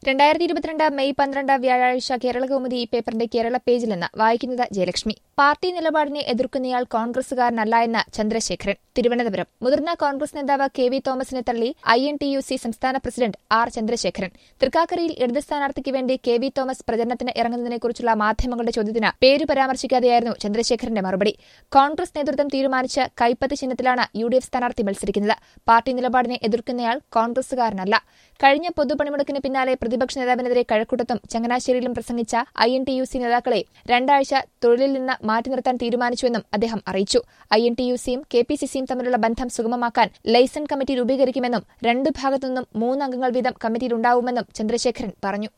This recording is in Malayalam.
രണ്ടായിരത്തി ഇരുപത്തിരണ്ട് മെയ് പന്ത്രണ്ട് വ്യാഴാഴ്ച കേരള കൗമുദി ഈ പേപ്പറിന്റെ കേരള പേജിൽ നിന്ന് വായിക്കുന്നത് ജയലക്ഷ്മി പാർട്ടി നിലപാടിനെ എതിർക്കുന്നയാൾ കോൺഗ്രസുകാരനല്ല എന്ന് ചന്ദ്രശേഖരൻ തിരുവനന്തപുരം മുതിർന്ന കോൺഗ്രസ് നേതാവ് കെ വി തോമസിനെ തള്ളി I N T U C സംസ്ഥാന പ്രസിഡന്റ് ആർ ചന്ദ്രശേഖരൻ തൃക്കാക്കരയിൽ ഇടത് സ്ഥാനാർത്ഥിക്ക് വേണ്ടി കെ വി തോമസ് പ്രചരണത്തിന് ഇറങ്ങുന്നതിനെക്കുറിച്ചുള്ള മാധ്യമങ്ങളുടെ ചോദ്യത്തിന് പേര് പരാമർശിക്കാതെയായിരുന്നു ചന്ദ്രശേഖരന്റെ മറുപടി കോൺഗ്രസ് നേതൃത്വം തീരുമാനിച്ച് കൈപ്പത്തി ചിഹ്നത്തിലാണ് യു ഡി എഫ് സ്ഥാനാർത്ഥി മത്സരിക്കുന്നത് പാർട്ടി നിലപാടിനെ എതിർക്കുന്നയാൾ കോൺഗ്രസുകാരനല്ല കഴിഞ്ഞ പൊതുപണിമുടക്കിന് പിന്നാലെ പ്രതിപക്ഷ നേതാവിനെതിരെ കഴക്കൂട്ടത്തും ചങ്ങനാശ്ശേരിയിലും പ്രസംഗിച്ച I N T U C നേതാക്കളെ രണ്ടാഴ്ച തൊഴിലിൽ നിന്ന് മാറ്റി നിർത്താൻ തീരുമാനിച്ചുവെന്നും അദ്ദേഹം അറിയിച്ചു ഐ എൻ ടി യു സിയും കെ പി സി സിയും തമ്മിലുള്ള ബന്ധം സുഗമമാക്കാൻ ലൈസൺ കമ്മിറ്റി രൂപീകരിക്കുമെന്നും രണ്ടു ഭാഗത്തുനിന്നും മൂന്നംഗങ്ങൾ വീതം കമ്മിറ്റിയിലുണ്ടാവുമെന്നും ചന്ദ്രശേഖരൻ പറഞ്ഞു